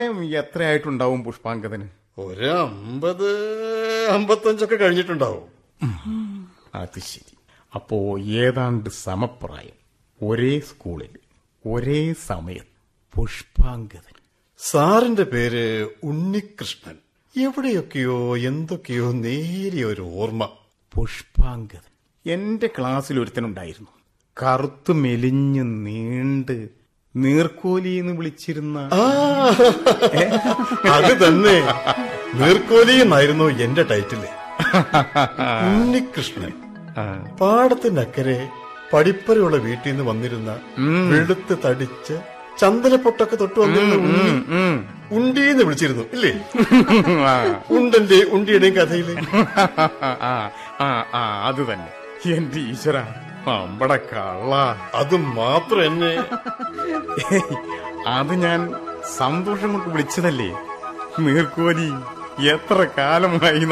എത്രയായിട്ടുണ്ടാവും പുഷ്പാങ്കതന് ഒരു അമ്പത് അമ്പത്തഞ്ചൊക്കെ കഴിഞ്ഞിട്ടുണ്ടാവും അത് ശരി അപ്പോ ഏതാണ്ട് സമപ്രായം ഒരേ സ്കൂളിൽ ഒരേ സമയത്ത് പുഷ്പാങ്കതൻ സാറിന്റെ പേര് ഉണ്ണികൃഷ്ണൻ എവിടെയൊക്കെയോ എന്തൊക്കെയോ നേരിയ ഒരു ഓർമ്മ പുഷ്പാങ്കതൻ എന്റെ ക്ലാസ്സിൽ ഒരുത്തനുണ്ടായിരുന്നു കറുത്ത് മെലിഞ്ഞ് നീണ്ട് നീർക്കോലി എന്ന് വിളിച്ചിരുന്ന ആ, അത് തന്നെ നീർക്കോലി എന്നായിരുന്നു എന്റെ ടൈറ്റില് ഉണ്ണികൃഷ്ണൻ പാടത്തിനക്കരെ പടിപ്പരയുള്ള വീട്ടിൽ നിന്ന് വന്നിരുന്ന വെളുത്ത് തടിച്ച് ചന്ദനപ്പൊട്ടൊക്കെ തൊട്ട് വന്നിരുന്ന ഉണ്ണി ഉം. ഉണ്ടീന്ന് വിളിച്ചിരുന്നു ഇല്ലേ ആ, ഉണ്ടന്റെ ഉണ്ടിയുടെയും കഥയില് ആ, ആ, ആ, അത് തന്നെ എന്റെ ഈശ്വര അമ്പട കള്ള അത് മാത്രം എന്നെ അത് ഞാൻ സന്തോഷം കൊണ്ട് വിളിച്ചതല്ലേ നീർക്കോലി എത്ര കാലമായി